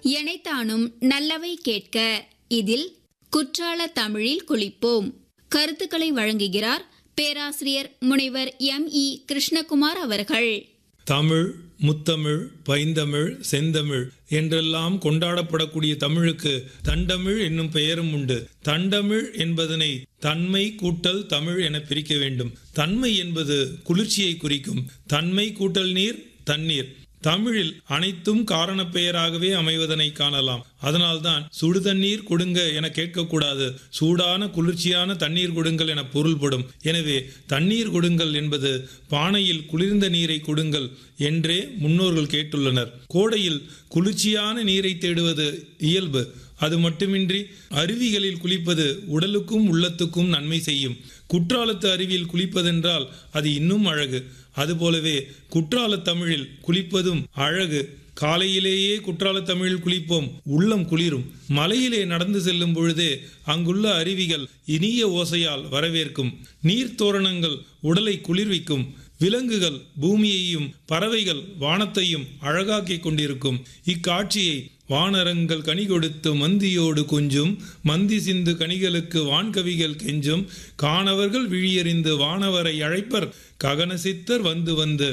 எனைத்தானும் நல்லவை கேட்க இதில் குற்றால தமிழில் குளிப்போம் கருத்துக்களை வழங்குகிறார் பேராசிரியர் முனைவர் எம் இ கிருஷ்ணகுமார் அவர்கள் தமிழ் முத்தமிழ் பைந்தமிழ் செந்தமிழ் என்றெல்லாம் கொண்டாடப்படக்கூடிய தமிழுக்கு தண்டமிழ் என்னும் பெயரும் உண்டு தண்டமிழ் என்பதனை தன்மை கூட்டல் தமிழ் என பிரிக்க வேண்டும் தன்மை என்பது குளிர்ச்சியை குறிக்கும் தன்மை கூட்டல் நீர் தண்ணீர் தமிழில் அனைத்தும் காரண பெயராகவே அமைவதனை காணலாம் அதனால்தான் சுடு தண்ணீர் கொடுங்க என கேட்கக்கூடாது சூடான குளிர்ச்சியான தண்ணீர் கொடுங்கள் என பொருள்படும் எனவே தண்ணீர் கொடுங்கள் என்பது பானையில் குளிர்ந்த நீரை கொடுங்கள் என்றே முன்னோர்கள் கேட்டுள்ளனர் கோடையில் குளிர்ச்சியான நீரை தேடுவது இயல்பு அது மட்டுமின்றி அருவிகளில் குளிப்பது உடலுக்கும் உள்ளத்துக்கும் நன்மை செய்யும் குற்றாலத்து அருவியில் குளிப்பதென்றால் அது இன்னும் அழகு அதுபோலவே குற்றால தமிழில் குளிப்பதும் அழகு காலையிலேயே குற்றால தமிழில் குளிப்போம் உள்ளம் குளிரும் மலையிலே நடந்து செல்லும் பொழுதே அங்குள்ள அருவிகள் இனிய ஓசையால் வரவேற்கும் நீர்த்தோரணங்கள் உடலை குளிர்விக்கும் விலங்குகள் பூமியையும் பறவைகள் வானத்தையும் அழகாக்கிக் கொண்டிருக்கும் இக்காட்சியை வானரங்கள் கனி கொடுத்து மந்தியோடு கொஞ்சும் மந்தி சிந்து கனிகளுக்கு வான்கவிகள் கெஞ்சும் காணவர்கள் விழியறிந்து வானவரை அழைப்பர் ககன சித்தர் வந்து வந்து